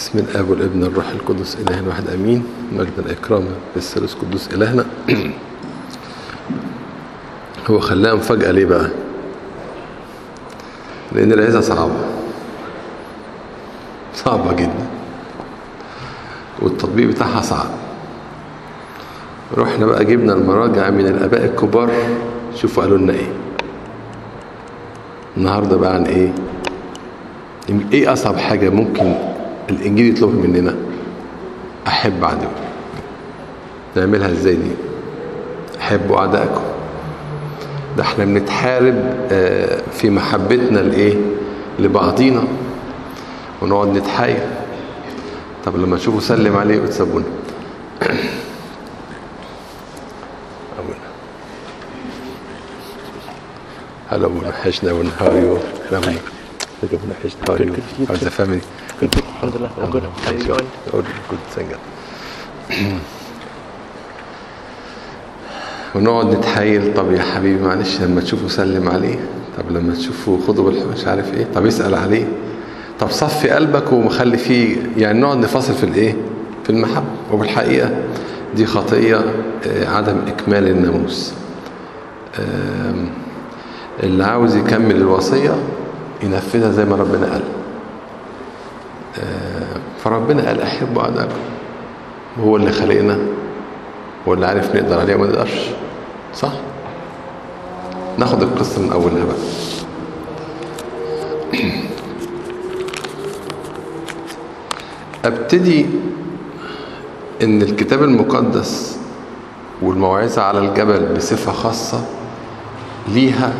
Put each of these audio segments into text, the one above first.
بسم الاب والابن والروح القدس اله واحد امين مجدا اكراما للثالوث القدوس الهنا هو خلاها مفاجاه ليه بقى لان العزه صعبه صعبه جدا والتطبيق بتاعها صعب رحنا بقى جبنا المراجع من الاباء الكبار شوفوا قالوا لنا ايه النهارده بقى عن ايه ايه اصعب حاجه ممكن الانجيل يطلبها مننا احب عدوي نعملها ازاي دي احبوا اعدائكم ده احنا بنتحارب في محبتنا لايه لبعضينا ونقعد نتحايل طب لما تشوفوا سلم عليه وتسابونا هلا ابونا حشنا ابونا هاو ار يو هلا ابونا ابونا حشنا هاو ار يو هاو ذا فاميلي الحمد لله I'm good. How are you going? Good, good, thank God. ونقعد نتحايل طب يا حبيبي معلش لما تشوفه سلم عليه طب لما تشوفه خده بالحب مش عارف ايه طب اسال عليه طب صفي قلبك ومخلي فيه يعني نقعد نفاصل في الايه في المحبه وبالحقيقه دي خطيه عدم اكمال الناموس اللي عاوز يكمل الوصيه ينفذها زي ما ربنا قال فربنا قال احبوا اعدائكم هو اللي خلقنا هو اللي عارف نقدر عليه وما نقدرش صح ناخد القصه من اولها بقى ابتدي ان الكتاب المقدس والموعظه على الجبل بصفه خاصه ليها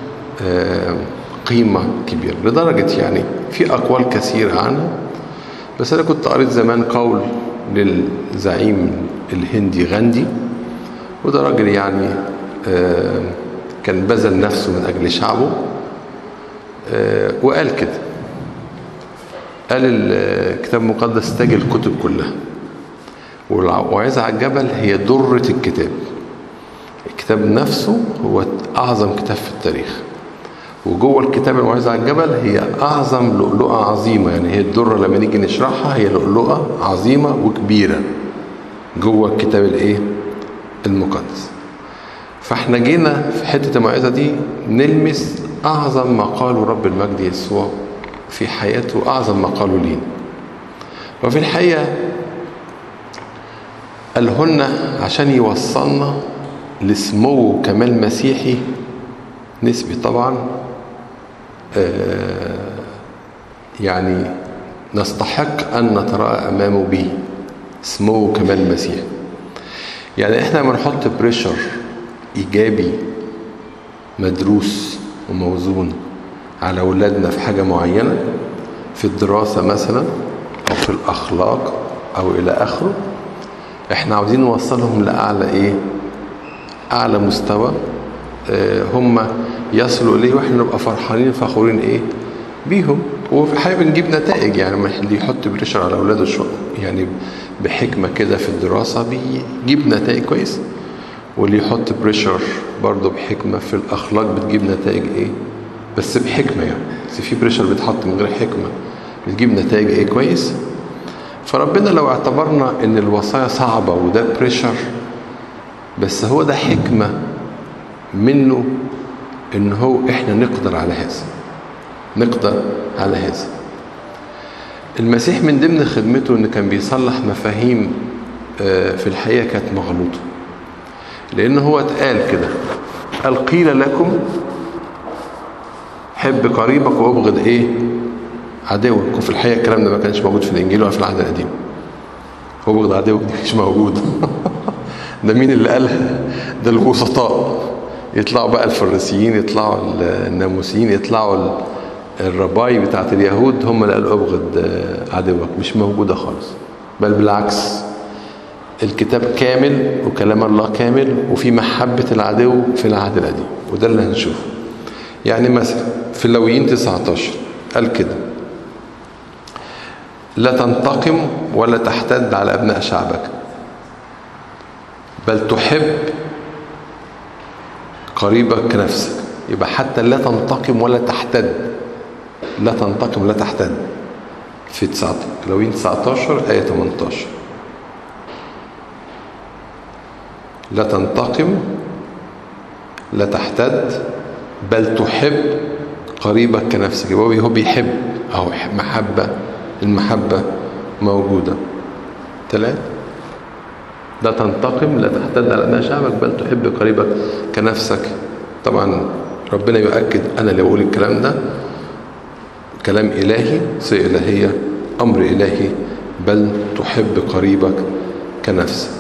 قيمه كبيره لدرجه يعني في اقوال كثيره عنها بس انا كنت قريت زمان قول للزعيم الهندي غاندي وده راجل يعني كان بذل نفسه من اجل شعبه وقال كده قال الكتاب المقدس تاج الكتب كلها والوعظة على الجبل هي درة الكتاب الكتاب نفسه هو أعظم كتاب في التاريخ وجوه الكتاب الموعظة على الجبل هي أعظم لؤلؤة عظيمة يعني هي الدرة لما نيجي نشرحها هي لؤلؤة عظيمة وكبيرة جوه الكتاب الإيه؟ المقدس فاحنا جينا في حتة الموعظة دي نلمس أعظم ما قاله رب المجد يسوع في حياته أعظم ما قاله لينا وفي الحقيقة قالهن عشان يوصلنا لسمو كمال مسيحي نسبي طبعا يعني نستحق أن نتراءى أمامه به اسمه كمال المسيح يعني احنا بنحط بريشر إيجابي مدروس وموزون على أولادنا في حاجة معينة في الدراسة مثلا أو في الأخلاق أو إلى آخره احنا عاوزين نوصلهم لأعلى إيه أعلى مستوى اه هم يصلوا إليه وإحنا نبقى فرحانين فخورين إيه بيهم وفي الحقيقة بنجيب نتائج يعني لما اللي يحط بريشر على أولاده شو يعني بحكمة كده في الدراسة بيجيب نتائج كويسة واللي يحط بريشر برضه بحكمة في الأخلاق بتجيب نتائج إيه بس بحكمة يعني بس في بريشر بيتحط من غير حكمة بتجيب نتائج إيه كويس فربنا لو اعتبرنا إن الوصايا صعبة وده بريشر بس هو ده حكمة منه إن هو إحنا نقدر على هذا نقدر على هذا المسيح من ضمن خدمته ان كان بيصلح مفاهيم في الحقيقه كانت مغلوطه لان هو اتقال كده قال قيل لكم حب قريبك وابغض ايه عدوك وفي الحقيقه الكلام ده ما كانش موجود في الانجيل ولا في العهد القديم وابغض عدوك دي مش موجوده ده مين اللي قالها ده الوسطاء يطلعوا بقى الفريسيين يطلعوا الناموسيين يطلعوا الرباي بتاعت اليهود هم اللي قالوا ابغض عدوك مش موجوده خالص بل بالعكس الكتاب كامل وكلام الله كامل وفي محبة العدو في العهد القديم وده اللي هنشوفه يعني مثلا في اللويين 19 قال كده لا تنتقم ولا تحتد على أبناء شعبك بل تحب قريبك كنفسك يبقى حتى لا تنتقم ولا تحتد لا تنتقم لا تحتد في 19 لوين 19 آية 18 لا تنتقم لا تحتد بل تحب قريبك كنفسك هو هو بيحب أو محبة المحبة موجودة ثلاث لا تنتقم لا تحتد على أبناء شعبك بل تحب قريبك كنفسك طبعا ربنا يؤكد أنا اللي بقول الكلام ده كلام إلهي صيغة إلهية أمر إلهي بل تحب قريبك كنفسك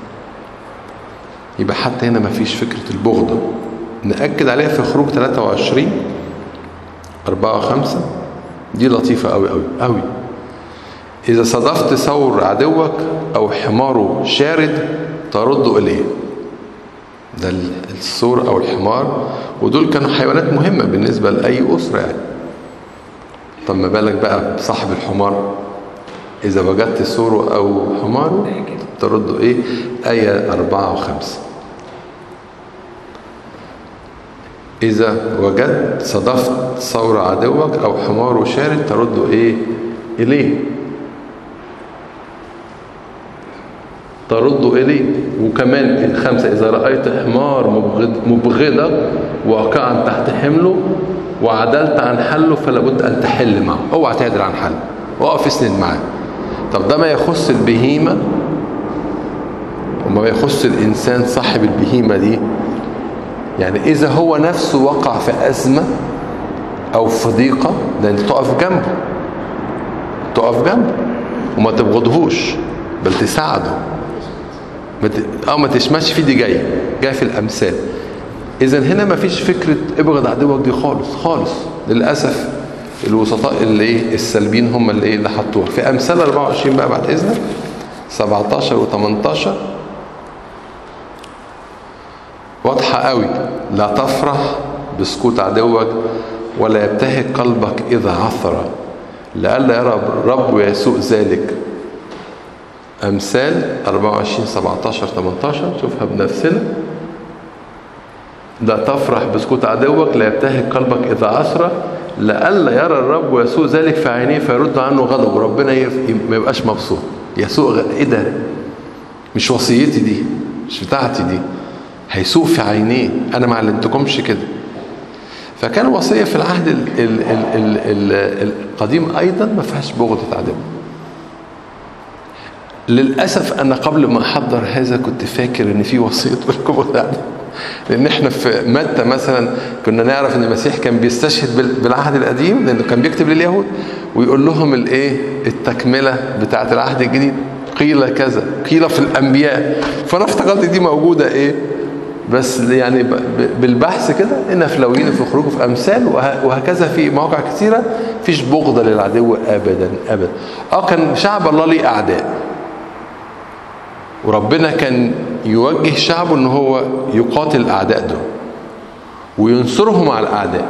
يبقى حتى هنا ما فيش فكرة البغضة نأكد عليها في خروج 23 4 5 دي لطيفة أوي أوي أوي إذا صادفت ثور عدوك أو حماره شارد ترد إليه ده الثور أو الحمار ودول كانوا حيوانات مهمة بالنسبة لأي أسرة يعني طب ما بالك بقى بصاحب الحمار إذا وجدت ثوره أو حماره ترد إيه آية أربعة وخمسة إذا وجدت صدفت ثور عدوك أو حماره شارد ترد إيه إليه ترد إليه وكمان الخمسة إذا رأيت حمار مبغض مبغضك واقعا تحت حمله وعدلت عن حله فلا بد أن تحل معه اوعى تعدل عن حله وقف اسند معاه طب ده ما يخص البهيمة وما يخص الإنسان صاحب البهيمة دي يعني إذا هو نفسه وقع في أزمة أو في ضيقة ده أنت تقف جنبه تقف جنبه وما تبغضهوش بل تساعده ما ت... اه ما تشمش فيه دي جاي جاي في الامثال اذا هنا ما فيش فكره ابغض عدوك دي خالص خالص للاسف الوسطاء اللي ايه السلبيين هم اللي ايه اللي حطوها في امثال 24 بقى بعد اذنك 17 و18 واضحه قوي لا تفرح بسكوت عدوك ولا يبتهج قلبك اذا عثر لئلا يرى الرب يسوء ذلك أمثال 24 17 18 شوفها بنفسنا لا تفرح بسكوت عدوك لا يبتهج قلبك إذا عثر لئلا يرى الرب ويسوء ذلك في عينيه فيرد عنه غضب وربنا ما يبقاش مبسوط يسوء غ... ايه ده مش وصيتي دي مش بتاعتي دي هيسوء في عينيه انا ما علمتكمش كده فكان وصيه في العهد ال ال ال ال ال القديم ايضا ما فيهاش بغضة عدو للأسف أنا قبل ما أحضر هذا كنت فاكر إن في وصية بالكبر يعني لأن إحنا في متى مثلا كنا نعرف إن المسيح كان بيستشهد بالعهد القديم لأنه كان بيكتب لليهود ويقول لهم الإيه التكملة بتاعة العهد الجديد قيل كذا قيل في الأنبياء فأنا افتكرت دي موجودة إيه بس يعني بالبحث كده إن في لوين في خروج في أمثال وهكذا في مواقع كثيرة فيش بغضة للعدو أبدا أبدا أه كان شعب الله ليه أعداء وربنا كان يوجه شعبه ان هو يقاتل الاعداء دول وينصرهم على الاعداء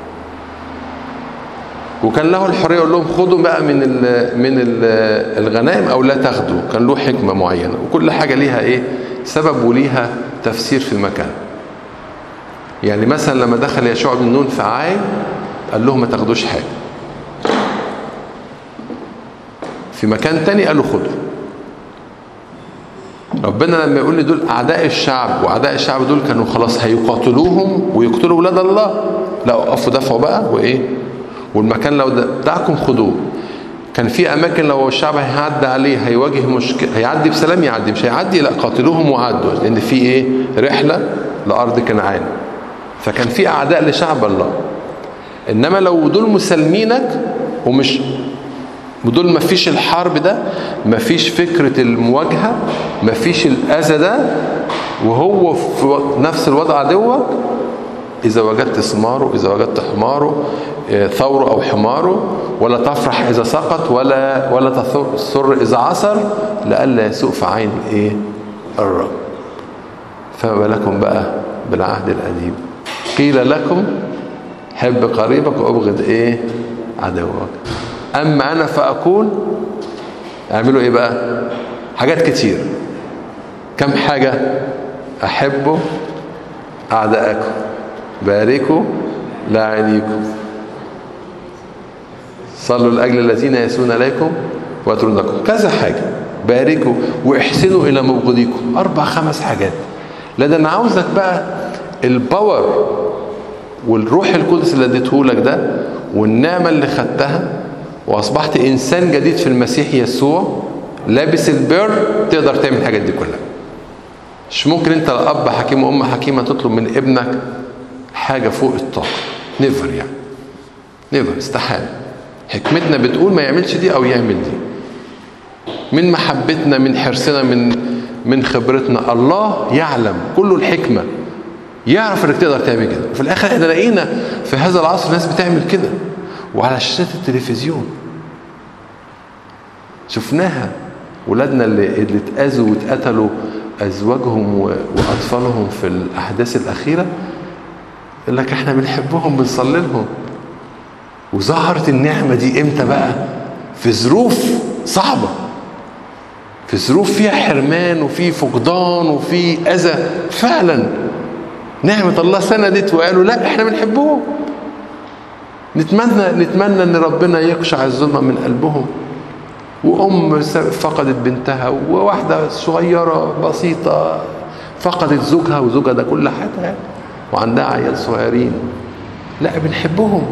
وكان له الحريه يقول لهم خدوا بقى من ال من ال الغنائم او لا تاخدوا كان له حكمه معينه وكل حاجه ليها ايه سبب وليها تفسير في المكان يعني مثلا لما دخل يشوع بن نون في عاي قال لهم ما تاخدوش حاجه في مكان تاني قال له خدوا ربنا لما يقول لي دول اعداء الشعب واعداء الشعب دول كانوا خلاص هيقاتلوهم ويقتلوا ولاد الله لا وقفوا دفعوا بقى وايه والمكان لو بتاعكم خدوه كان في اماكن لو الشعب هيعدي عليه هيواجه مشكله هيعدي بسلام يعدي مش هيعدي لا قاتلوهم وعدوا لان في ايه رحله لارض كنعان فكان في اعداء لشعب الله انما لو دول مسلمينك ومش ودول ما فيش الحرب ده ما فيش فكرة المواجهة ما فيش الأذى ده وهو في نفس الوضع عدوك إذا وجدت ثماره إذا وجدت حماره ثوره أو حماره ولا تفرح إذا سقط ولا ولا تسر إذا عثر لئلا يسوء في عين إيه الرب فما بالكم بقى بالعهد القديم قيل لكم حب قريبك وابغض إيه عدوك أما أنا فأقول اعملوا إيه بقى حاجات كتير كم حاجة أحبوا أعداءكم باركوا لاعنيكم صلوا لاجل الذين يسون اليكم ويترونكم كذا حاجه باركوا واحسنوا الى مبغضيكم اربع خمس حاجات لا ده انا عاوزك بقى الباور والروح القدس اللي اديته لك ده والنعمه اللي خدتها واصبحت انسان جديد في المسيح يسوع لابس البر تقدر تعمل الحاجات دي كلها مش ممكن انت اب حكيم وام حكيمه تطلب من ابنك حاجه فوق الطاقه نيفر يعني نيفر استحاله حكمتنا بتقول ما يعملش دي او يعمل دي من محبتنا من حرصنا من من خبرتنا الله يعلم كله الحكمه يعرف انك تقدر تعمل كده في الاخر احنا لقينا في هذا العصر ناس بتعمل كده وعلى شاشات التلفزيون شفناها ولادنا اللي اللي اتاذوا واتقتلوا ازواجهم و- واطفالهم في الاحداث الاخيره يقول لك احنا بنحبهم بنصلي لهم وظهرت النعمه دي امتى بقى في ظروف صعبه في ظروف فيها حرمان وفي فقدان وفي اذى فعلا نعمه الله سندت وقالوا لا احنا بنحبهم نتمنى نتمنى ان ربنا يقشع الظلمه من قلبهم وام س- فقدت بنتها وواحده صغيره بسيطه فقدت زوجها وزوجها ده كل حاجه يعني وعندها عيال صغيرين لا بنحبهم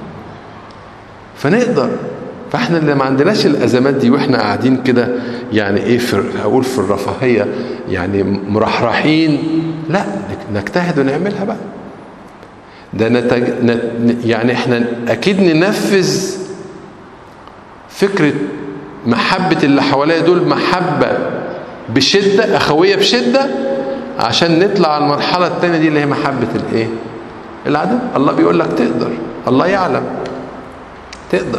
فنقدر فاحنا اللي ما عندناش الازمات دي واحنا قاعدين كده يعني ايه في هقول في الرفاهيه يعني مرحرحين لا نجتهد ونعملها بقى ده نتج... نت... يعني احنا اكيد ننفذ فكره محبه اللي حواليا دول محبه بشده اخويه بشده عشان نطلع على المرحله الثانيه دي اللي هي محبه الايه العدم الله بيقول لك تقدر الله يعلم تقدر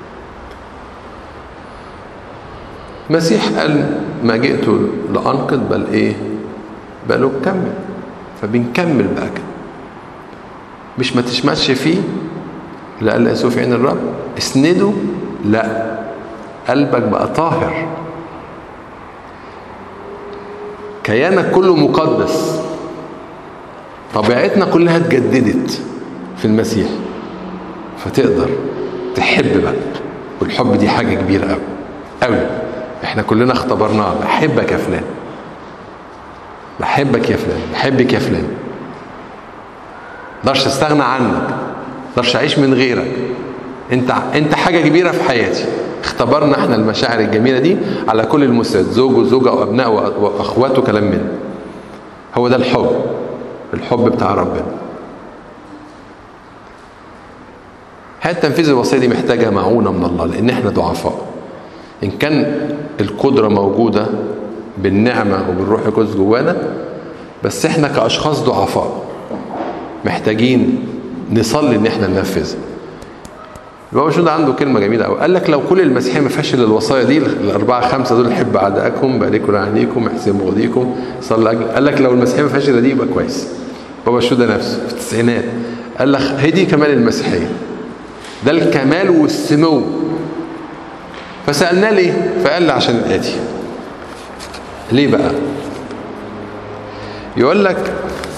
مسيح قال ما جئت لأنقذ بل إيه بل أكمل فبنكمل بقى كده مش ما تشمتش فيه لا قال يسوع في عين الرب اسنده لا قلبك بقى طاهر كيانك كله مقدس طبيعتنا كلها اتجددت في المسيح فتقدر تحب بقى والحب دي حاجه كبيره قوي قوي احنا كلنا اختبرناها بحبك يا فلان بحبك يا فلان بحبك يا فلان مقدرش استغنى عنك مقدرش اعيش من غيرك انت انت حاجه كبيره في حياتي اختبرنا احنا المشاعر الجميله دي على كل المستويات زوج وزوجه وابناء واخوات وكلام من هو ده الحب الحب بتاع ربنا حياة تنفيذ الوصية دي محتاجة معونة من الله لأن احنا ضعفاء إن كان القدرة موجودة بالنعمة وبالروح القدس جوانا بس احنا كأشخاص ضعفاء محتاجين نصلي إن احنا ننفذ البابا شنودة عنده كلمة جميلة قوي قال لك لو كل المسيحية ما فيهاش إلا الوصايا دي الأربعة خمسة دول حب أعدائكم باركوا لعنيكم احسنوا بغضيكم صلى أجل قال لك لو المسيحية ما فيهاش إلا دي يبقى كويس بابا شنودة نفسه في التسعينات قال لك هي دي كمال المسيحية ده الكمال والسمو فسألناه ليه فقال لي عشان الآتي ليه بقى يقول لك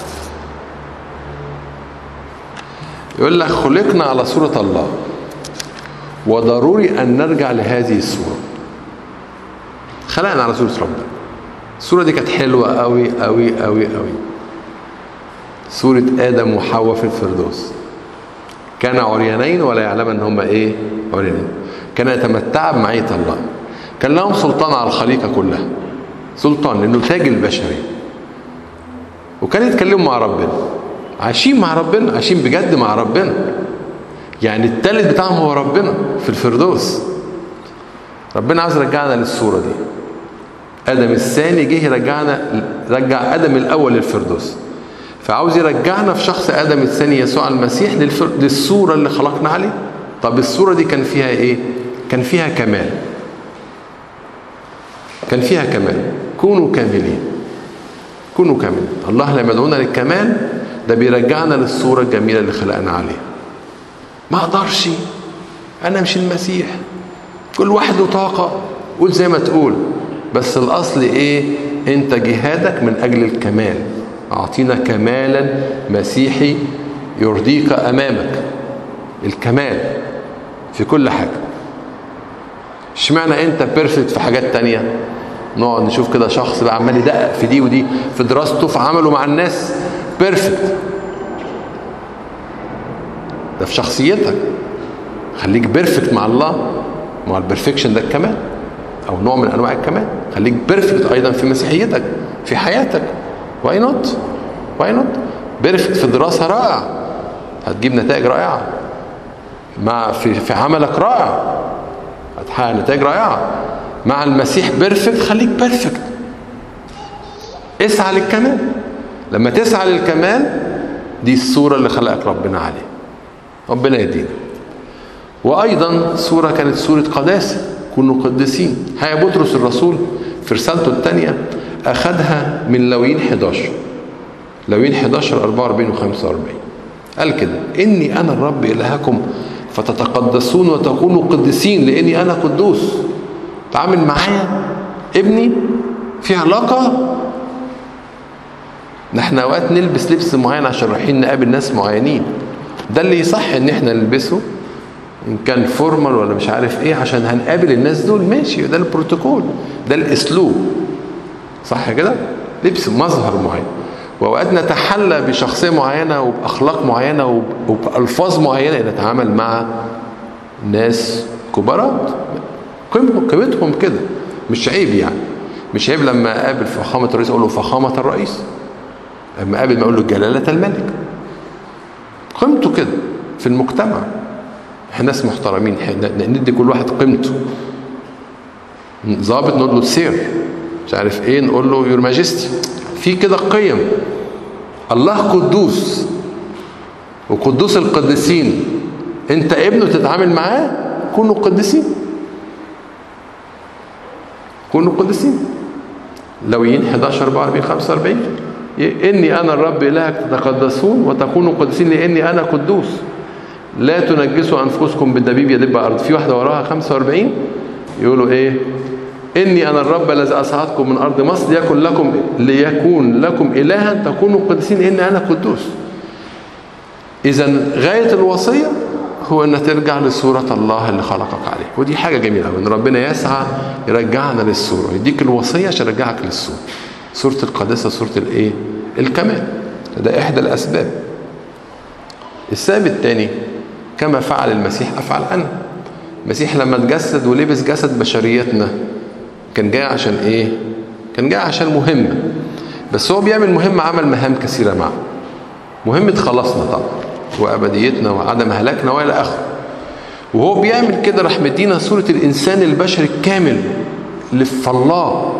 يقول لك خلقنا على صورة الله وضروري أن نرجع لهذه الصورة خلقنا على صورة ربنا الصورة دي كانت حلوة قوي قوي قوي قوي صورة آدم وحواء في الفردوس كان عريانين ولا يعلم ان هم ايه عريانين كان يتمتع بمعية الله كان لهم سلطان على الخليقة كلها سلطان لانه تاج البشرية وكان يتكلموا مع ربنا عايشين مع ربنا عايشين بجد مع ربنا يعني التالت بتاعهم هو ربنا في الفردوس ربنا عاوز يرجعنا للصورة دي آدم الثاني جه يرجعنا رجع آدم الأول للفردوس فعاوز يرجعنا في شخص ادم الثاني يسوع المسيح للفر... للصوره اللي خلقنا عليه طب الصوره دي كان فيها ايه كان فيها كمال كان فيها كمال كونوا كاملين كونوا كاملين الله لما يدعونا للكمال ده بيرجعنا للصوره الجميله اللي خلقنا عليها ما اقدرش انا مش المسيح كل واحد له طاقه قول زي ما تقول بس الاصل ايه انت جهادك من اجل الكمال أعطينا كمالا مسيحي يرضيك أمامك الكمال في كل حاجة اشمعنى انت بيرفكت في حاجات تانية نقعد نشوف كده شخص بقى عمال يدقق في دي ودي في دراسته في عمله مع الناس بيرفكت ده في شخصيتك خليك بيرفكت مع الله مع البرفكشن ده الكمال او نوع من انواع الكمال خليك بيرفكت ايضا في مسيحيتك في حياتك واي نوت واي نوت بيرفكت في الدراسه رائع هتجيب نتائج رائعه مع في في عملك رائع هتحقق نتائج رائعه مع المسيح بيرفكت خليك بيرفكت اسعى للكمال لما تسعى للكمال دي الصوره اللي خلقك ربنا عليها ربنا يدينا وايضا صوره كانت صوره قداسه كونوا قديسين هيا بطرس الرسول في رسالته الثانيه اخذها من لويين 11 لويين 11 44 و 45 قال كده اني انا الرب الهكم فتتقدسون وتكونوا قديسين لاني انا قدوس تعامل معايا ابني في علاقه نحن اوقات نلبس لبس معين عشان رايحين نقابل ناس معينين ده اللي يصح ان احنا نلبسه ان كان فورمال ولا مش عارف ايه عشان هنقابل الناس دول ماشي ده البروتوكول ده الاسلوب صح كده لبس مظهر معين واوقات نتحلى بشخصيه معينه وباخلاق معينه وبالفاظ معينه نتعامل مع ناس كبارات قيمتهم كده مش عيب يعني مش عيب لما اقابل فخامه الرئيس اقول له فخامه الرئيس لما اقابل ما اقول له جلاله الملك قيمته كده في المجتمع احنا ناس محترمين ندي كل واحد قيمته ظابط نقول له سير مش عارف ايه نقول له يور ماجستي في كده قيم الله قدوس وقدوس القديسين انت ابنه تتعامل معاه كونوا قديسين كونوا قديسين لويين 11 44 45 اني انا الرب الهك تتقدسون وتكونوا قديسين لاني انا قدوس لا تنجسوا انفسكم بالدبيب يدب ارض في واحده وراها 45 يقولوا ايه اني انا الرب الذي اصعدكم من ارض مصر ليكن لكم ليكون لكم الها تكونوا قديسين لاني انا قدوس اذا غايه الوصيه هو ان ترجع لصوره الله اللي خلقك عليه ودي حاجه جميله قوي ان ربنا يسعى يرجعنا للصوره يديك الوصيه عشان يرجعك للصوره صوره القداسه صوره الايه الكمال ده احدى الاسباب السبب الثاني كما فعل المسيح افعل انا المسيح لما اتجسد ولبس جسد بشريتنا كان جاي عشان ايه كان جاي عشان مهمه بس هو بيعمل مهمه عمل مهام كثيره معه مهمه خلاصنا طبعا وابديتنا وعدم هلاكنا والى اخره وهو بيعمل كده راح مدينا صوره الانسان البشري الكامل اللي في الله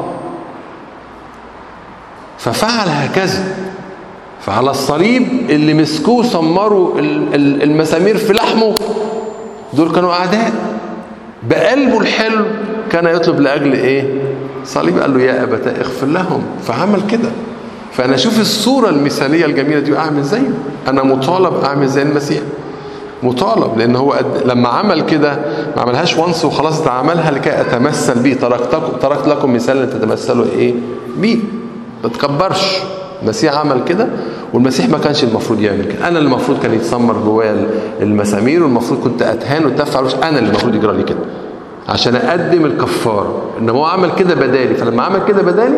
ففعل هكذا فعلى الصليب اللي مسكوه سمروا المسامير في لحمه دول كانوا اعداء بقلبه الحلو كان يطلب لاجل ايه صليب قال له يا ابتاه اغفر لهم فعمل كده فانا اشوف الصوره المثاليه الجميله دي اعمل زيه انا مطالب اعمل زي المسيح مطالب لان هو قد لما عمل كده ما عملهاش وانس وخلاص ده عملها لكي اتمثل بيه تركتكم تركت لكم مثالا تتمثلوا ايه بيه ما تكبرش المسيح عمل كده والمسيح ما كانش المفروض يعمل كده انا اللي المفروض كان يتسمر جوايا المسامير والمفروض كنت اتهان وتدفع انا اللي المفروض يجرى لي كده عشان اقدم الكفاره انما هو عمل كده بدالي فلما عمل كده بدالي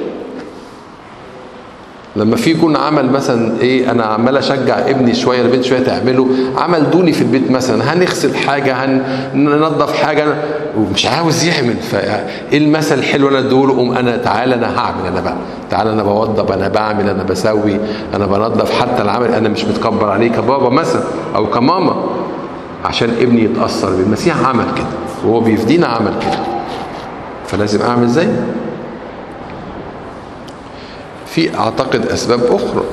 لما في يكون عمل مثلا ايه انا عمال اشجع ابني شويه البنت شويه تعمله عمل دوني في البيت مثلا هنغسل حاجه هننظف حاجه ومش عاوز يعمل فايه المثل الحلو انا اديله قوم انا تعالى انا هعمل انا بقى تعالى انا بوضب انا بعمل انا بسوي انا بنظف حتى العمل انا مش متكبر عليه كبابا مثلا او كماما عشان ابني يتاثر بالمسيح عمل كده وهو بيفدينا عمل كده فلازم اعمل زيه في اعتقد اسباب اخرى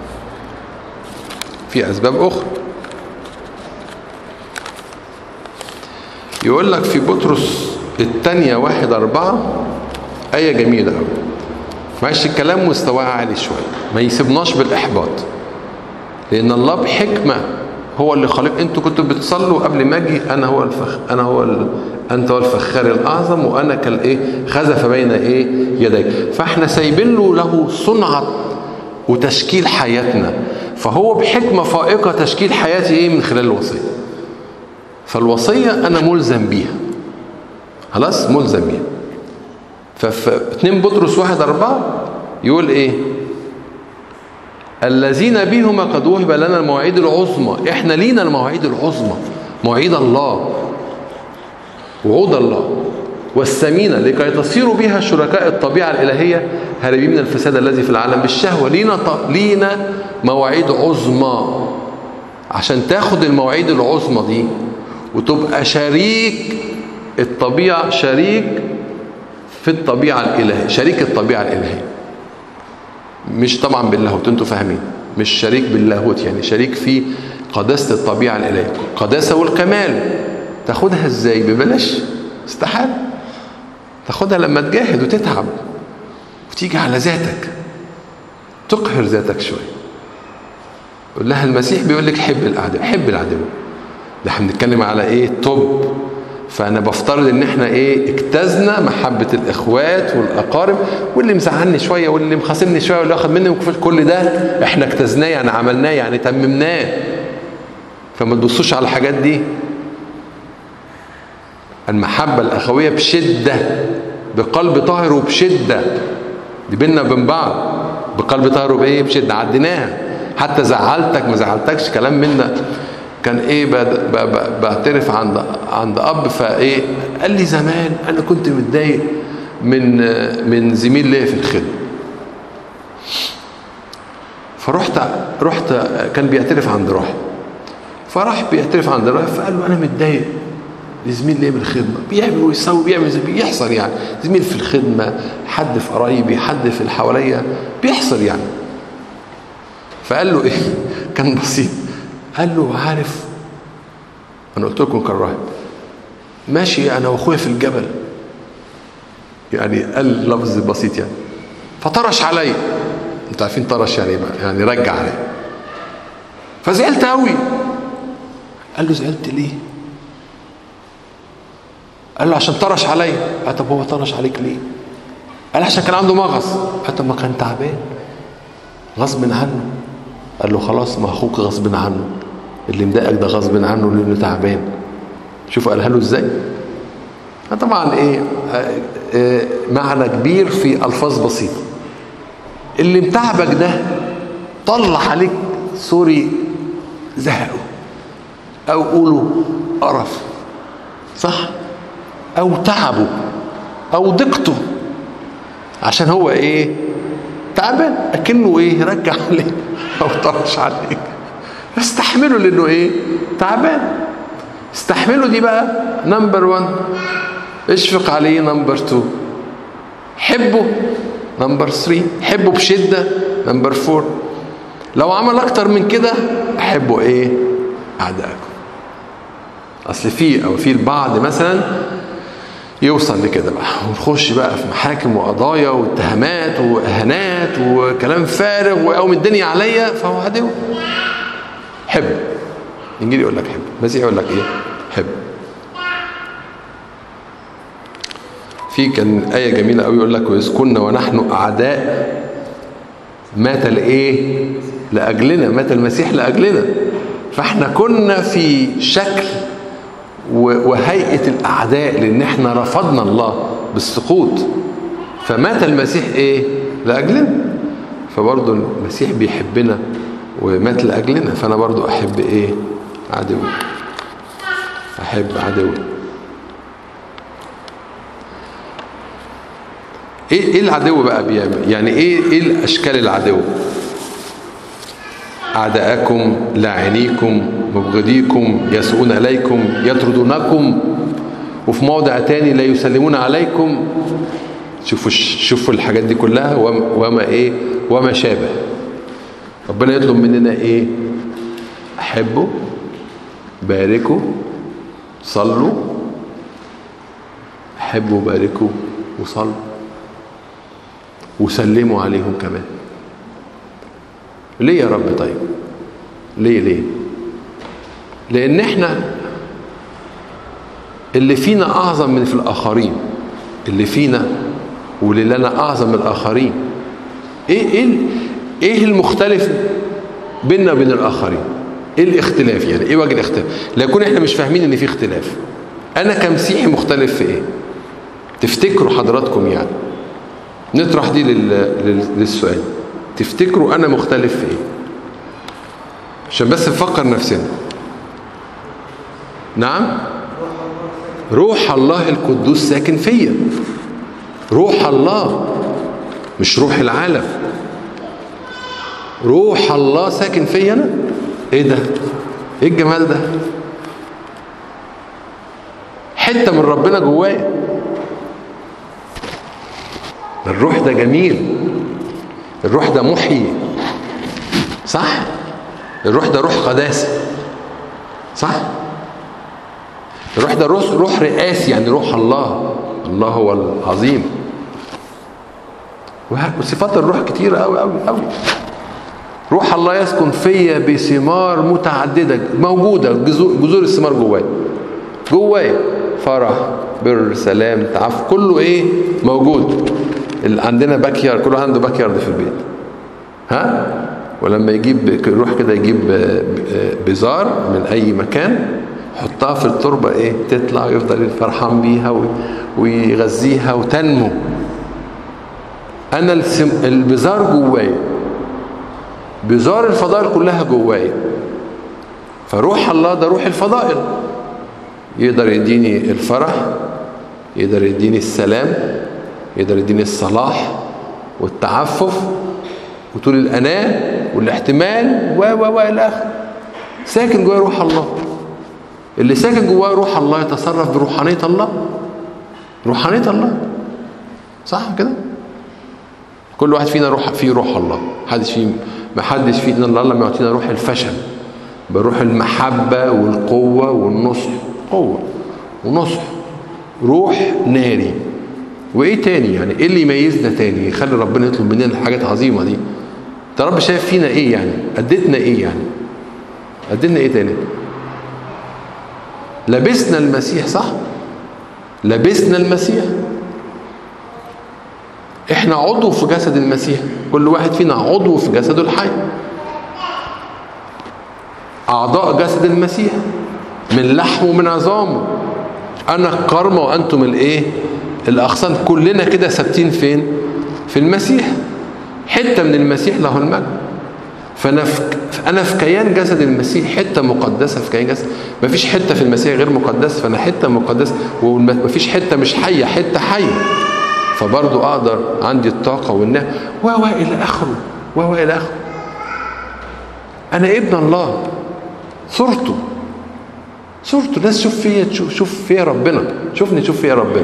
في اسباب اخرى يقول لك في بطرس الثانية واحد أربعة آية جميلة أوي معلش الكلام مستواه عالي شوية ما يسيبناش بالإحباط لأن الله بحكمة هو اللي خلق انتوا كنتوا بتصلوا قبل ما اجي انا هو الفخ انا هو ال... انت هو الفخار الاعظم وانا كالايه خزف بين ايه يديك فاحنا سايبين له له صنعه وتشكيل حياتنا فهو بحكمه فائقه تشكيل حياتي ايه من خلال الوصيه فالوصيه انا ملزم بيها خلاص ملزمين ففي 2 بطرس واحد أربعة يقول إيه الذين بهما قد وهب لنا المواعيد العظمى احنا لينا المواعيد العظمى مواعيد الله وعود الله والثمينة لكي تصيروا بها شركاء الطبيعة الإلهية هاربين من الفساد الذي في العالم بالشهوة لينا ط... لينا مواعيد عظمى عشان تاخد المواعيد العظمى دي وتبقى شريك الطبيعة شريك في الطبيعة الإلهية شريك الطبيعة الإلهية مش طبعا باللاهوت انتوا فاهمين مش شريك باللاهوت يعني شريك في قداسة الطبيعة الإلهية قداسة والكمال تاخدها ازاي ببلاش استحالة تاخدها لما تجاهد وتتعب وتيجي على ذاتك تقهر ذاتك شوية يقول لها المسيح بيقول لك حب العدو حب العدو ده احنا بنتكلم على ايه طب فانا بفترض ان احنا ايه اجتزنا محبه الاخوات والاقارب واللي مزعلني شويه واللي مخاصمني شويه واللي واخد مني كل ده احنا اجتزناه يعني عملناه يعني تممناه فما تبصوش على الحاجات دي المحبه الاخويه بشده بقلب طاهر وبشده دي بينا وبين بعض بقلب طاهر وبايه بشده عديناها حتى زعلتك ما زعلتكش كلام منا كان ايه بعترف عند عند اب فايه قال لي زمان انا كنت متضايق من من زميل ليا في الخدمه فرحت رحت كان بيعترف عند روح فراح بيعترف عند روح فقال له انا متضايق لزميل ليا من الخدمه بيعمل ويسوي بيعمل زي بيحصل يعني زميل في الخدمه حد في قرايبي حد في اللي حواليا بيحصل يعني فقال له ايه كان بسيط قال له عارف انا قلت لكم كان راهب ماشي انا واخويا في الجبل يعني قال لفظ بسيط يعني فطرش عليا انتوا عارفين طرش يعني ايه بقى يعني رجع عليا فزعلت قوي قال له زعلت ليه قال له عشان طرش عليا قال طب هو طرش عليك ليه قال عشان كان عنده مغص قال طب ما كان تعبان غصب عنه قال له خلاص ما اخوك غصب عنه اللي مضايقك ده غصب عنه لانه تعبان شوفوا قالها له ازاي طبعا ايه آه آه معنى كبير في الفاظ بسيطه اللي متعبك ده طلع عليك سوري زهقه او قولوا قرف صح او تعبه او ضيقته عشان هو ايه تعبان اكنه ايه رجع عليك او طرش عليك استحمله لانه ايه تعبان استحمله دي بقى نمبر 1 اشفق عليه نمبر 2 حبه نمبر 3 حبه بشده نمبر 4 لو عمل اكتر من كده احبه ايه اعدائكم اصل في او في البعض مثلا يوصل لكده بقى ونخش بقى في محاكم وقضايا واتهامات واهانات وكلام فارغ ويقوم الدنيا عليا فهو عدو حب انجيلي يقول لك حب مسيحي يقول لك ايه حب في كان آية جميلة قوي يقول لك وإذ كنا ونحن أعداء مات لإيه؟ لأجلنا مات المسيح لأجلنا فاحنا كنا في شكل وهيئة الأعداء لأن احنا رفضنا الله بالسقوط فمات المسيح إيه؟ لأجلنا فبرضه المسيح بيحبنا ومات لأجلنا فأنا برضه أحب إيه؟ عدوي أحب عدوي ايه ايه العدو بقى بيعمل يعني ايه ايه الاشكال العدو اعداءكم لاعنيكم مبغضيكم يسوءون اليكم يطردونكم وفي موضع تاني لا يسلمون عليكم شوفوا شوفوا الحاجات دي كلها وما ايه وما شابه ربنا يطلب مننا ايه احبوا باركوا صلوا احبوا باركوا وصلوا وسلموا عليهم كمان ليه يا رب طيب ليه ليه لان احنا اللي فينا اعظم من في الاخرين اللي فينا واللي لنا اعظم من الاخرين ايه ايه ايه المختلف بيننا وبين الاخرين ايه الاختلاف يعني ايه وجه الاختلاف لا يكون احنا مش فاهمين ان في اختلاف انا كمسيحي مختلف في ايه تفتكروا حضراتكم يعني نطرح دي لل... لل... للسؤال تفتكروا انا مختلف في ايه عشان بس نفكر نفسنا نعم روح الله القدوس ساكن فيا روح الله مش روح العالم روح الله ساكن فيا انا ايه ده ايه الجمال ده حته من ربنا جوايا الروح ده جميل الروح ده محيي صح الروح ده روح قداسه صح الروح ده روح, روح رئاسي يعني روح الله الله هو العظيم وصفات الروح كتيرة قوي قوي قوي روح الله يسكن فيا بثمار متعددة موجودة جذور, جذور الثمار جوايا جوايا فرح بر سلام تعاف كله ايه موجود اللي عندنا باك يارد كل واحد عنده باك يارد في البيت ها ولما يجيب يروح كده يجيب بزار من اي مكان يحطها في التربه ايه تطلع ويفضل فرحان بيها ويغذيها وتنمو انا السم... البزار جوايا بزار الفضائل كلها جوايا فروح الله ده روح الفضائل يقدر يديني الفرح يقدر يديني السلام يقدر يديني الصلاح والتعفف وطول الأناة والاحتمال و و و إلى آخره ساكن جواه روح الله اللي ساكن جواه روح الله يتصرف بروحانية الله روحانية الله صح كده كل واحد فينا روح فيه روح الله محدش فيه ما حدش فينا الله لما يعطينا روح الفشل بروح المحبة والقوة والنصح قوة ونصح روح ناري وايه تاني يعني ايه اللي يميزنا تاني يخلي ربنا يطلب مننا الحاجات العظيمه دي انت رب شايف فينا ايه يعني اديتنا ايه يعني اديتنا ايه تاني لبسنا المسيح صح لبسنا المسيح احنا عضو في جسد المسيح كل واحد فينا عضو في جسده الحي اعضاء جسد المسيح من لحمه ومن عظامه انا القرمه وانتم الايه الاغصان كلنا كده ثابتين فين في المسيح حته من المسيح له المجد فانا في انا في كيان جسد المسيح حته مقدسه في كيان جسد مفيش حته في المسيح غير مقدسه فانا حته مقدسه ومفيش حته مش حيه حته حيه فبرضه اقدر عندي الطاقه والنعم و و الى اخره و و الى اخره انا ابن الله صورته صورته الناس شوف فيا شوف فيا ربنا شوفني شوف فيا ربنا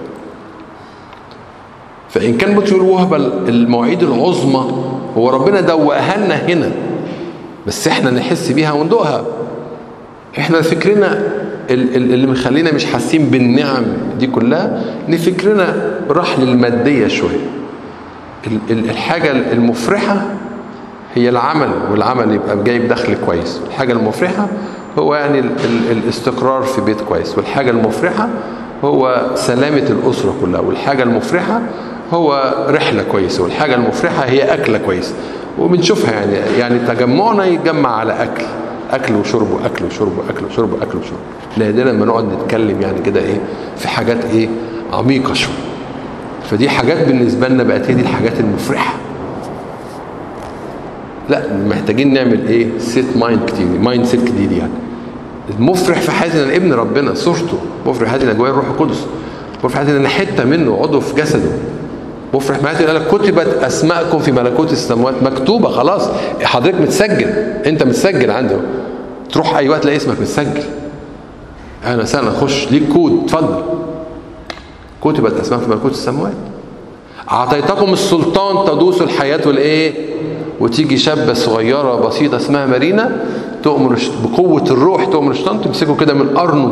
فإن كان بطل يقول وهب المواعيد العظمى هو ربنا دوقها لنا هنا بس احنا نحس بيها وندوقها احنا فكرنا اللي مخلينا مش حاسين بالنعم دي كلها ان فكرنا راح للماديه شويه الحاجه المفرحه هي العمل والعمل يبقى جايب دخل كويس الحاجه المفرحه هو يعني الاستقرار في بيت كويس والحاجه المفرحه هو سلامه الاسره كلها والحاجه المفرحه هو رحله كويسه والحاجه المفرحه هي اكله كويسه وبنشوفها يعني يعني تجمعنا يتجمع على اكل اكل وشرب واكل وشرب واكل وشرب واكل وشرب نادرا لما نقعد نتكلم يعني كده ايه في حاجات ايه عميقه شويه فدي حاجات بالنسبه لنا بقت هي دي الحاجات المفرحه لا محتاجين نعمل ايه سيت مايند كتير مايند سيت جديد يعني المفرح في حياتي انا ابن ربنا صورته مفرح في حياتي انا جوايا الروح القدس مفرح في حياتي انا حته منه عضو في جسده مفرح في حياتي انا كتبت اسماءكم في ملكوت السماوات مكتوبه خلاص حضرتك متسجل انت متسجل عنده تروح اي وقت تلاقي اسمك متسجل اهلا وسهلا خش ليك كود اتفضل كتبت اسماء في ملكوت السماوات اعطيتكم السلطان تدوسوا الحياه والايه وتيجي شابه صغيره بسيطه اسمها مارينا تؤمر بقوه الروح تؤمر الشيطان تمسكه كده من قرنه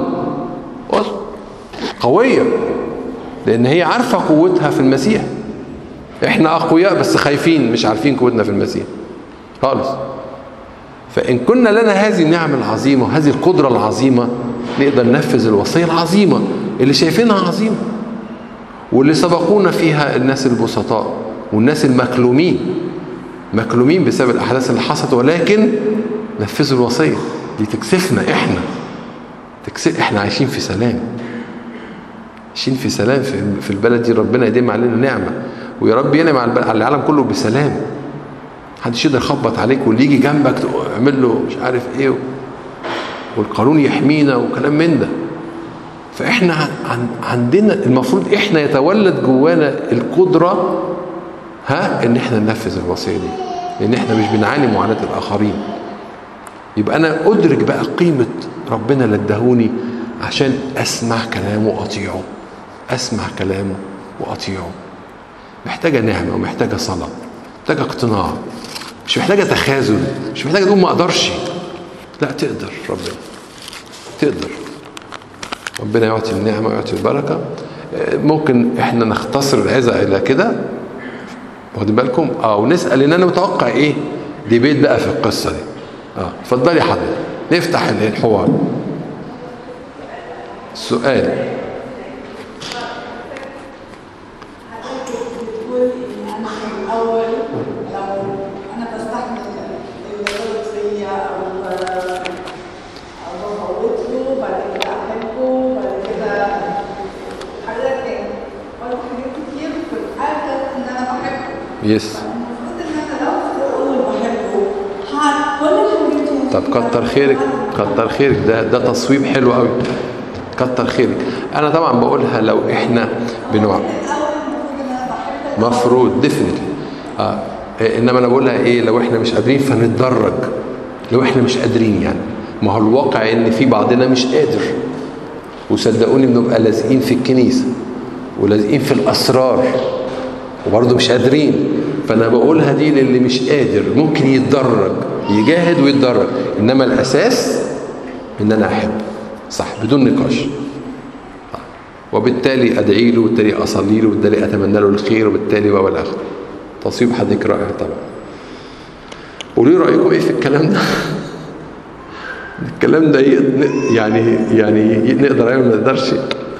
قويه لان هي عارفه قوتها في المسيح احنا اقوياء بس خايفين مش عارفين قوتنا في المسيح خالص فان كنا لنا هذه النعم العظيمه وهذه القدره العظيمه نقدر ننفذ الوصيه العظيمه اللي شايفينها عظيمه واللي سبقونا فيها الناس البسطاء والناس المكلومين مكلومين بسبب الاحداث اللي حصلت ولكن نفذوا الوصيه دي تكسفنا احنا تكسف احنا عايشين في سلام عايشين في سلام في, في البلد دي ربنا يديم علينا نعمة ويا رب ينعم على البلد- على العالم كله بسلام محدش يقدر يخبط عليك واللي يجي جنبك تعمل له مش عارف ايه والقانون يحمينا وكلام من ده فاحنا عن عن عندنا المفروض احنا يتولد جوانا القدره ها ان احنا ننفذ الوصيه دي لان احنا مش بنعاني معاناه الاخرين يبقى انا ادرك بقى قيمه ربنا اللي اداهوني عشان اسمع كلامه واطيعه اسمع كلامه واطيعه محتاجه نعمه ومحتاجه صلاه محتاجه اقتناع مش محتاجه تخاذل مش محتاجه تقول ما اقدرش لا تقدر ربنا تقدر ربنا يعطي النعمه ويعطي البركه آه، ممكن احنا نختصر العزة الى كده واخدين بالكم اه ونسال ان انا متوقع ايه دي بيت بقى في القصه دي اه اتفضلي حضرتك نفتح الحوار السؤال بتقول ان انا في الاول لو انا بستحمل اللي غلط فيا او او بفوت له بعد كده احبه بعد كده حاجات تاني برضه حاجات كتير في الاخر ان انا بحبه يس المفروض ان انا لو في الاول بحبه ها- كل الحاجات دي طب كتر خيرك كتر خيرك ده ده تصويب حلو قوي كتر خيرك انا طبعا بقولها لو احنا بنوع الاول المفروض ان انا بحب مفروض ديفنتلي اه إيه، انما انا بقولها ايه لو احنا مش قادرين فنتدرج لو احنا مش قادرين يعني ما هو الواقع ان في بعضنا مش قادر وصدقوني بنبقى لازقين في الكنيسه ولازقين في الاسرار وبرضه مش قادرين فانا بقولها دي للي مش قادر ممكن يتدرج يجاهد ويتدرج انما الاساس ان انا احب صح بدون نقاش وبالتالي ادعي له وبالتالي اصلي له وبالتالي اتمنى له الخير وبالتالي و والى اخره تصويب حضرتك رائع طبعا قولوا لي رايكم ايه في الكلام ده الكلام ده ي- يعني يعني نقدر ايوه ما نقدرش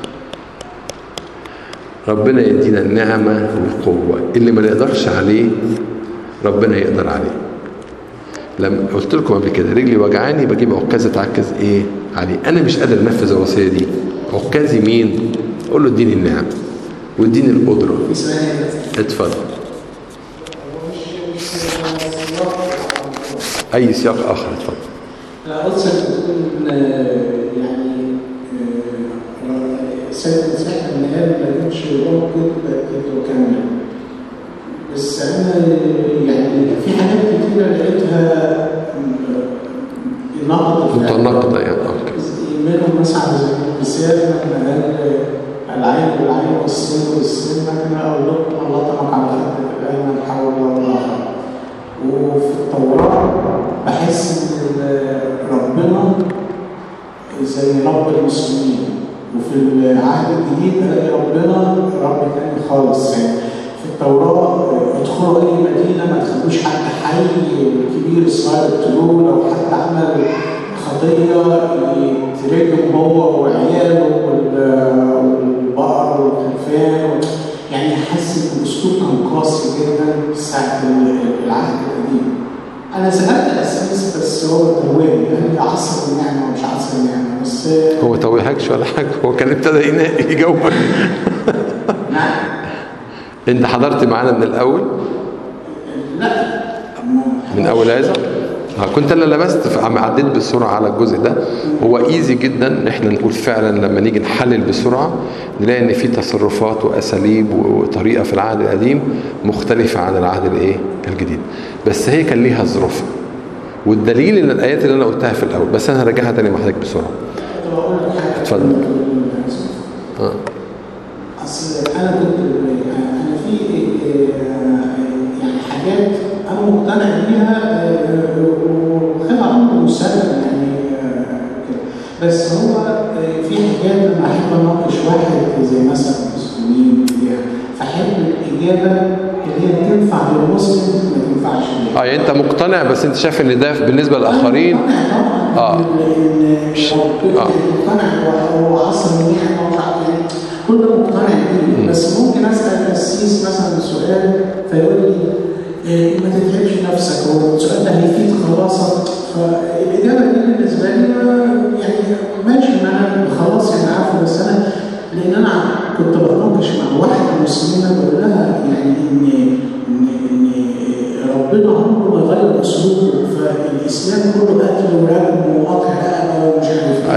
ربنا يدينا النعمه والقوه اللي ما نقدرش عليه ربنا يقدر عليه لما قلت لكم قبل كده رجلي وجعاني بجيب عكاز اتعكز ايه عليه انا مش قادر انفذ الوصيه دي عكازي مين اقول له اديني النعمه واديني القدره في سؤال اتفضل اي سياق اخر اتفضل لا قلت بتقول يعني آه، سيد المسيح لما قال ما لقيتش روح كده كده وكمل بس انا يعني في حاجات كتيره لقيتها آه، نقد متناقضه يعني اوكي منهم مثلا زي المثال لما قال العين بالعين والسن والسن لكن اقول لكم الله طبق على خدك الايمن حول والاخر وفي التوراه بحس ان ربنا زي رب المسلمين وفي العهد الجديد الاقي ربنا رب تاني خالص يعني في التوراه ادخلوا اي مدينه ما تخلوش حد حي كبير صغير تقتلوه لو حد عمل خطيه يترجم هو وعياله وال- والبقر والخرفان يعني حاسس ان الاسلوب كان قاسي جدا في ساعه العهد القديم. انا سالت الاساس بس هو تواني يعني ده عصر النعمه ومش عصر النعمه بس هو توهكش ولا حاجه هو كان ابتدى ينا- يجاوبك نعم انت حضرت معانا من الاول لا من اول هذا آه، كنت انا لمست ف- عم عديت بسرعه على الجزء ده هو ايزي جدا ان احنا نقول فعلا لما نيجي نحلل بسرعه نلاقي ان في تصرفات واساليب وطريقه في العهد القديم مختلفه عن العهد الايه الجديد بس هي كان ليها ظروفها والدليل ان الايات اللي انا قلتها في الاول بس انا هراجعها تاني مع حضرتك بسرعه طب اقول لك حاجه اتفضل. اه اصل انا كنت انا في يعني حاجات انا مقتنع بيها آه، وخدها امر مسلم يعني آه، كده. بس هو آه، في حاجات لما احب اناقش واحد زي مثلا المسلمين بتاع، فاحب الاجابه اللي هي تنفع للمسلم ما تنفعش ليه. اه يعني انت مقتنع بس انت شايف ان ده بالنسبه للاخرين آه. اه ش- اه آه. مقتنع وعصر النعمه ومش عارف ايه كل ده مقتنع بيه بس ممكن اسال قسيس مثلا سؤال فيقول لي إيه ما تتعبش نفسك هو السؤال ده هيفيد خلاصك فالاجابه دي بالنسبه لي ما- يعني ماشي ما انا خلاص يعني عارفه بس انا لان انا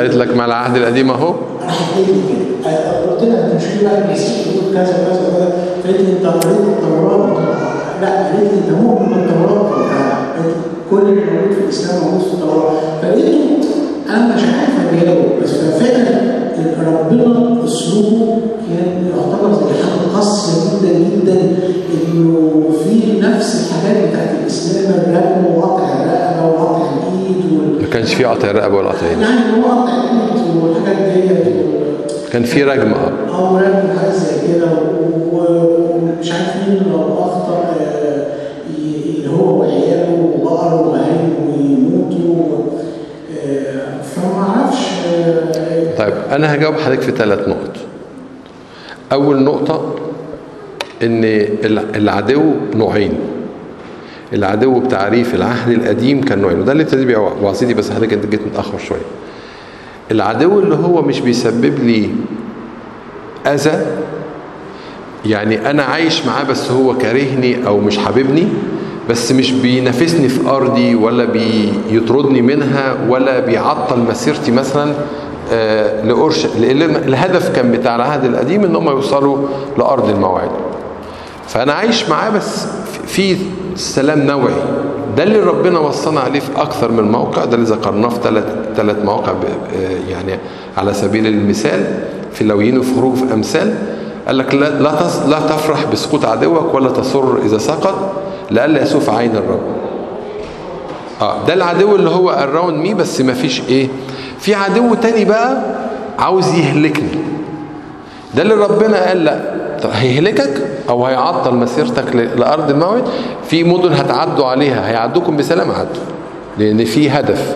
قالت لك مع العهد القديم اهو راحت قالت لي كده آه، قلت لها انت مش بقى المسيح يقول كذا كذا كذا قالت لي انت قريت التوراه قلت لها لا قالت لي انت مؤمن بالتوراه قلت لها قالت لي كل اللي موجود في الاسلام موجود في التوراه فلقيته انا مش عارف اجاوب بس فعلا ربنا اسلوبه كان يعتبر زي حاجه قاسيه جدا جدا انه في نفس الحاجات بتاعت الاسلام الرجم وقطع الرقبه وقطع الايد وال... ما كانش في قطع رقبه ولا قطع يد. يعني هو قطع الايد والحاجات ديت وال- كان في رجم اه اه ولكن حاجه زي كده و- ومش عارف مين لو اخطا آه، ي- اللي هو وعياله وبقره وعينه ويموتوا آه، فما اعرفش آه، طيب انا هجاوب حضرتك في ثلاث نقط اول نقطه ان الع- العدو نوعين العدو بتعريف العهد القديم كان نوعين وده اللي ابتدي بيه وعظيتي بس حضرتك انت جيت متاخر شويه العدو اللي هو مش بيسبب لي اذى يعني انا عايش معاه بس هو كارهني او مش حاببني بس مش بينافسني في ارضي ولا بيطردني منها ولا بيعطل مسيرتي مثلا آه، لأرش لأن الهدف كان بتاع العهد القديم ان هم يوصلوا لارض الموعد فانا عايش معاه بس في سلام نوعي ده اللي ربنا وصانا عليه في اكثر من موقع ده اللي ذكرناه في ثلاث ثلاث مواقع ب- آه، يعني على سبيل المثال في لويين وفي خروج في امثال قال لك لا لا, تص- لا تفرح بسقوط عدوك ولا تسر اذا سقط لئلا يسوف عين الرب اه ده العدو اللي هو اراوند مي بس ما فيش ايه في عدو تاني بقى عاوز يهلكني ده اللي ربنا قال لا طب هيهلكك او هيعطل مسيرتك ل- لارض الموعد في مدن هتعدوا عليها هيعدوكم بسلام عدوا لان في هدف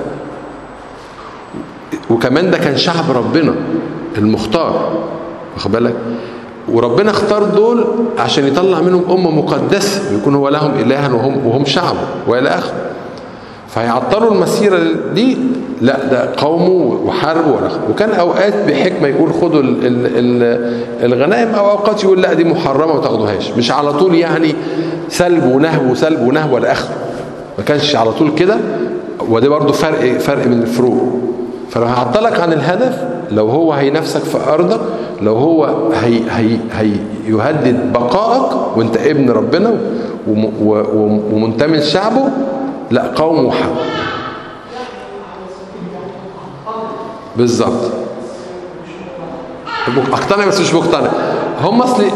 وكمان ده كان شعب ربنا المختار واخد بالك وربنا اختار دول عشان يطلع منهم امه مقدسه ويكون هو لهم الها وهم وهم شعبه والى اخره فهيعطلوا المسيره دي لا ده قوموا وحاربوا ولا وكان اوقات بحكمه يقول خدوا ال- ال- ال- الغنائم او اوقات يقول لا دي محرمه ما تاخدوهاش مش على طول يعني سلب ونهب وسلب ونهب ولا اخره ما كانش على طول كده وده برضو فرق فرق من الفروق فلو هيعطلك عن الهدف لو هو هينافسك في ارضك لو هو هي هي هي يهدد بقائك وانت ابن ربنا وم- و- و- ومنتمي لشعبه لا قوم وحرب بالظبط اقتنع بس مش مقتنع هم اصلي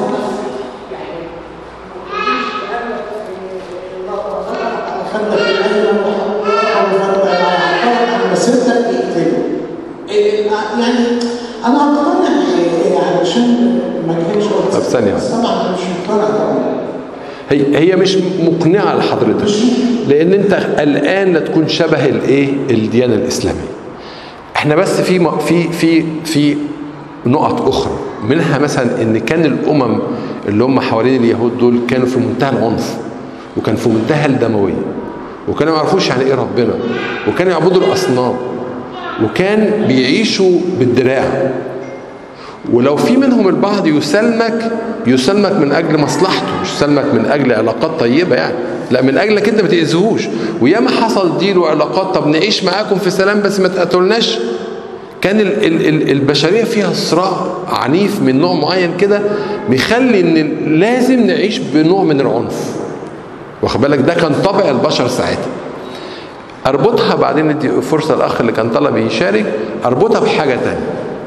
خدك العين او خدك عن مسيرتك اقتله إيه، يعني انا اقتنع إيه، علشان ما اجهلش وقت. طب ثانية. بس طبعا أنا مش مقتنع طبعا هي هي مش مقنعه لحضرتك لان انت الان لا تكون شبه الايه الديانه الاسلاميه احنا بس في م- في في في نقط اخرى منها مثلا ان كان الامم اللي هم حوالين اليهود دول كانوا في منتهى العنف وكان في منتهى الدمويه وكانوا ما يعرفوش يعني ايه ربنا وكانوا يعبدوا الاصنام وكان بيعيشوا بالدراع ولو في منهم البعض يسلمك يسلمك من اجل مصلحته مش يسلمك من اجل علاقات طيبه يعني لا من اجلك انت ما تاذيهوش وياما حصل ديل وعلاقات طب نعيش معاكم في سلام بس ما تقتلناش كان ال ال ال البشريه فيها صراع عنيف من نوع معين كده بيخلي ان لازم نعيش بنوع من العنف واخد بالك ده كان طبع البشر ساعتها اربطها بعدين ندي فرصه الاخ اللي كان طلب يشارك اربطها بحاجه تانية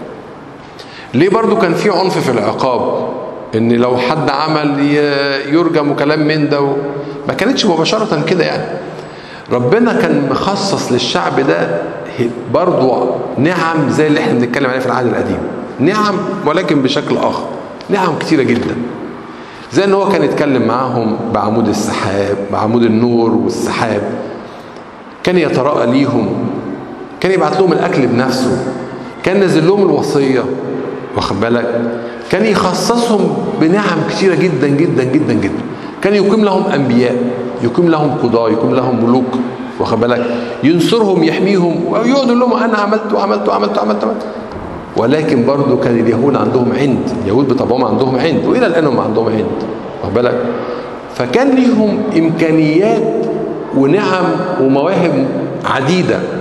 ليه برضو كان في عنف في العقاب ان لو حد عمل ي- يرجم وكلام من ده و- ما كانتش مباشرة كده يعني ربنا كان مخصص للشعب ده ه- برضو نعم زي اللي احنا بنتكلم عليه في العهد القديم نعم ولكن بشكل اخر نعم كتيرة جدا زي ان هو كان يتكلم معاهم بعمود السحاب بعمود النور والسحاب كان يتراءى ليهم كان يبعت لهم الاكل بنفسه كان نزل لهم الوصيه واخد بالك كان يخصصهم بنعم كثيره جدا جدا جدا جدا كان يقيم لهم انبياء يقيم لهم قضاه يقيم لهم ملوك واخد بالك ينصرهم يحميهم ويقعد يقول لهم انا عملت وعملت وعملت وعملت, وعملت. ولكن برضو كان اليهود عندهم عند اليهود بطبعهم عندهم عند والى الان هم عندهم عند واخد بالك فكان ليهم امكانيات ونعم ومواهب عديده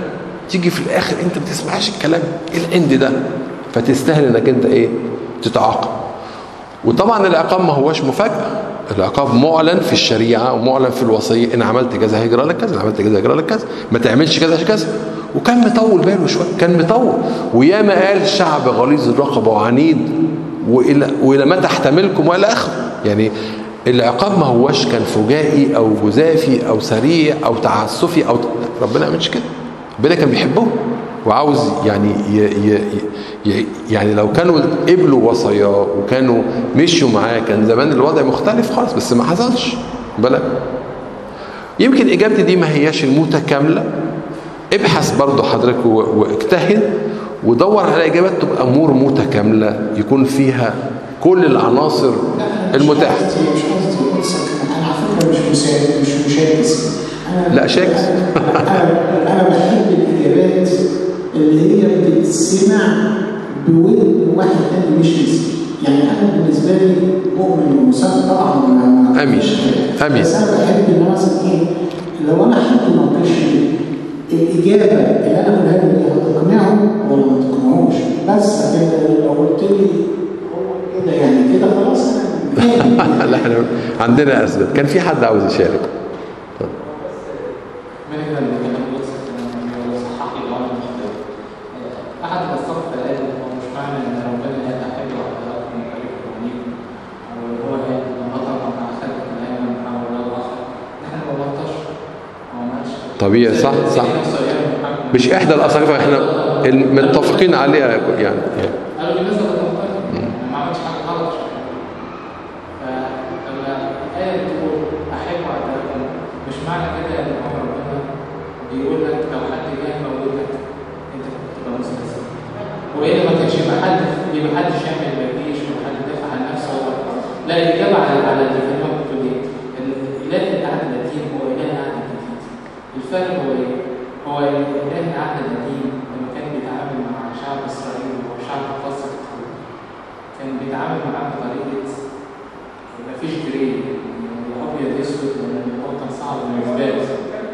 تيجي في الاخر انت ما تسمعش الكلام ايه العند ده فتستاهل انك انت ايه تتعاقب وطبعا العقاب ما هوش مفاجاه العقاب معلن في الشريعه ومعلن في الوصيه ان عملت كذا هيجرى لك كذا ان عملت كذا هيجرى لك كذا ما تعملش كذا عشان كذا وكان مطول باله شويه كان مطول وياما قال شعب غليظ الرقبه وعنيد والى والى متى احتملكم والى اخره يعني العقاب ما هوش كان فجائي او جزافي او سريع او تعسفي او ربنا ما عملش كده ربنا كان بيحبهم وعاوز يعني ي ي ي يعني لو كانوا قبلوا وصاياه وكانوا مشوا معاه كان زمان الوضع مختلف خالص بس ما حصلش بالك يمكن اجابتي دي ما هياش المتكامله ابحث برضه حضرتك و- واجتهد ودور على اجابات تبقى امور متكامله يكون فيها كل العناصر المتاحه مش قصدي مش قصدي بص انا على فكره مش مساعد مش مشاكس انا لا شاكس. انا انا بحب الاجابات اللي هي بتتسمع بودن واحد تاني مش مسلم يعني انا بالنسبه لي مؤمن ومسلم طبعا ما- ما- أمين. مش- أمين. بس انا بحب ان أنا مثلا ايه لو انا حد ناقشني الاجابه اللي انا بقولها له دي هتقنعه ولا ما تقنعوش بس لكن لو قلت لي هو كده يعني كده خلاص انا لا احنا عندنا اسباب كان في حد عاوز يشارك من هنا اللي كان بيقول لو صحح لي لو انا مختلف احد الاسباب قال هو مش معنى ان ربنا لا تحب عضلات من طريق القوانين او اللي هو قال لما طبعا مع خلق الايمن او اولاد الاخر احنا ما بلطش ما عملش طبيعي صح صح مش احدى الاساليب احنا متفقين عليها يعني, يعني. قالوا لي مثلا مختلف ما عملش حاجه غلط فلما الآية بتقول أحب عداكم مش معنى كده إن هو ربنا بيقول لك لو حد جه موتك أنت كنت تبقى مستسلم وإلا ما كانش يبقى حد يبقى محدش يعمل بيجيش ولا حد يدافع عن نفسه ولا لا الإجابة على على اللي في الوقت بتقول إيه؟ إن إله العهد القديم هو إله العهد الجديد الفرق هو إيه؟ هو إله العهد القديم لما كان بيتعامل مع شعب إسرائيل وهو شعب قاسي كان بيتعامل معاه بطريقة مفيش جري يعني ابيض اسود ولا الموضوع كان صعب بالنسبه لي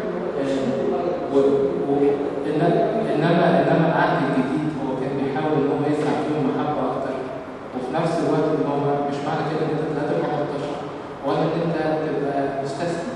آه، و- و- إن- انما انما العهد الجديد هو كان بيحاول ان هو يزرع فيهم محبه اكتر وفي نفس الوقت ان هو مش معنى كده ان انت لا تبقى ملطش ولا ان انت تبقى مستسلم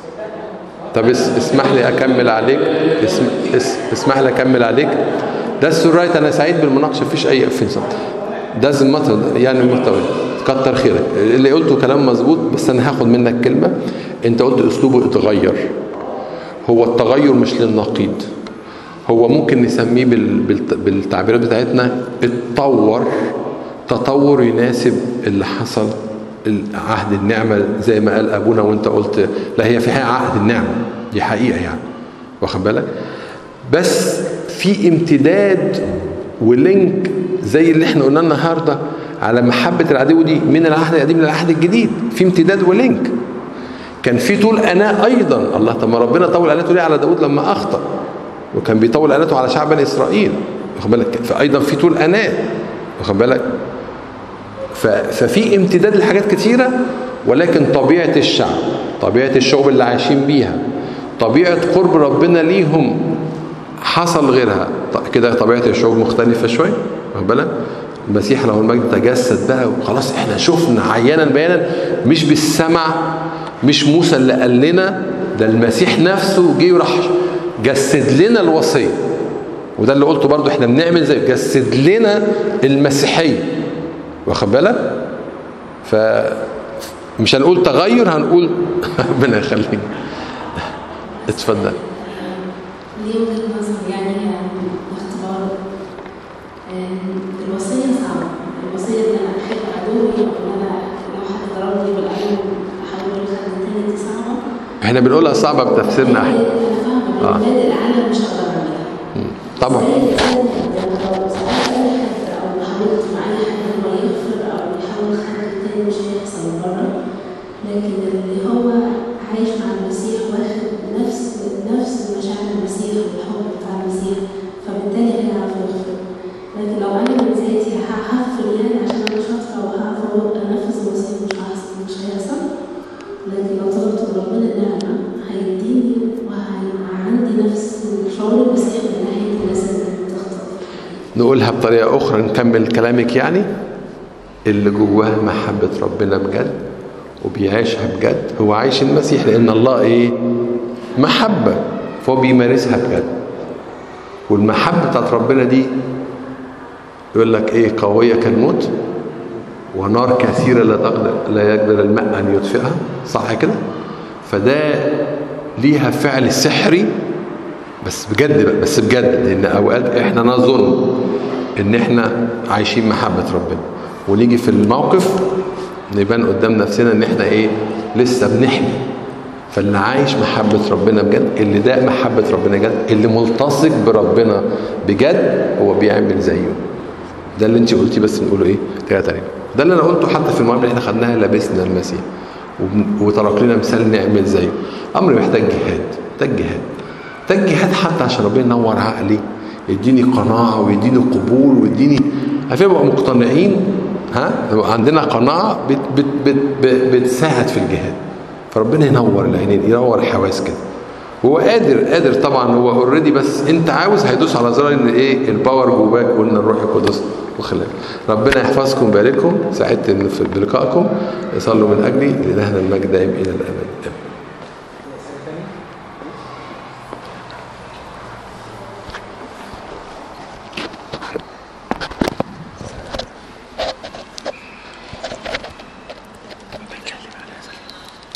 طب اس- اسمح لي اكمل عليك اسم اس اسمح لي اكمل عليك ده السرايت انا سعيد بالمناقشه مفيش اي اوفنس ده المطر يعني المحتوى كتر خيرك اللي قلته كلام مظبوط بس انا هاخد منك كلمه انت قلت اسلوبه اتغير هو التغير مش للنقيض هو ممكن نسميه بال- بالت- بالتعبيرات بتاعتنا اتطور تطور يناسب اللي حصل عهد النعمة زي ما قال أبونا وانت قلت لا هي في حقيقة عهد النعمة دي حقيقة يعني واخد بالك بس في امتداد ولينك زي اللي احنا قلنا النهارده على محبة العدو دي من العهد القديم للعهد الجديد في امتداد ولينك كان في طول أناء أيضا الله طب ما ربنا طول أناته ليه على داود لما أخطأ وكان بيطول أناته على شعب بني إسرائيل واخد بالك فأيضا في طول أناء واخد بالك ف- ففي امتداد لحاجات كتيرة ولكن طبيعة الشعب طبيعة الشعوب اللي عايشين بيها طبيعة قرب ربنا ليهم حصل غيرها ط- كده طبيعة الشعوب مختلفة شوية واخد بالك المسيح له المجد تجسد بقى وخلاص احنا شفنا عيانا بيانا مش بالسمع مش موسى اللي قال لنا ده المسيح نفسه جه وراح جسد لنا الوصيه وده اللي قلته برضو احنا بنعمل زي جسد لنا المسيحيه واخد بالك ف مش هنقول تغير هنقول ربنا يخليك اتفضل ليه وجهة نظر يعني باختصار الوصية صعبة الوصية إن أنا أحب عدوي أو إن أنا لو حد ضربني بالقلم أحوله لحد تاني دي صعبة احنا بنقولها صعبة بتفسيرنا احنا أنا فاهمة آه. بمبادئ العالم مش هقدر أعملها طبعا زي الإنسان لو سألت أي حد أو حاولت مع أي حد إن هو يغفر أو يحاول خلق التاني مش هيحصل من بره لكن اللي هو عايش مع المسيح واخد نفس نفس مشاعر المسيح والحب بتاع المسيح فبالتالي هيعرف يغفر لكن لو انا من ذاتي ه- هغفر يعني عشان انا شاطره وهعرف انفذ المسيح مش هيحصل مش هيحصل لكن لو طلبت من ربنا النعمه هيديني وهيبقى عندي نفس شعور المسيح من ناحيه نقولها بطريقة أخرى نكمل كلامك يعني اللي جواه محبة ربنا بجد وبيعيشها بجد هو عايش المسيح لأن الله إيه محبة فهو بيمارسها بجد والمحبة بتاعت ربنا دي يقول لك إيه قوية كالموت ونار كثيرة لا تقدر لا يقدر الماء أن يطفئها صح كده فده ليها فعل سحري بس بجد بقى بس بجد لان اوقات احنا نظن ان احنا عايشين محبه ربنا ونيجي في الموقف نبان قدام نفسنا ان احنا ايه لسه بنحمي فاللي عايش محبة ربنا بجد اللي داق محبة ربنا بجد اللي ملتصق بربنا بجد هو بيعمل زيه ده اللي انت قلتيه بس نقوله ايه تاني تاني ده اللي انا قلته حتى في المعامله اللي احنا خدناها لبسنا المسيح وبن- وترك لنا مثال نعمل زيه امر محتاج جهاد محتاج جهاد محتاج جهاد حتى عشان ربنا ينور عقلي يديني قناعه ويديني قبول ويديني عارفين نبقى مقتنعين ها يبقى عندنا قناعه بت بت بت بت بتساعد في الجهاد فربنا ينور العينين ينور الحواس كده هو قادر قادر طبعا هو اوريدي بس انت عاوز هيدوس على زرار ان ايه الباور جواك وان الروح القدس وخلاك ربنا يحفظكم ويبارككم سعدت إن في بلقائكم صلوا من اجلي لإلهنا المجد دائم الى الابد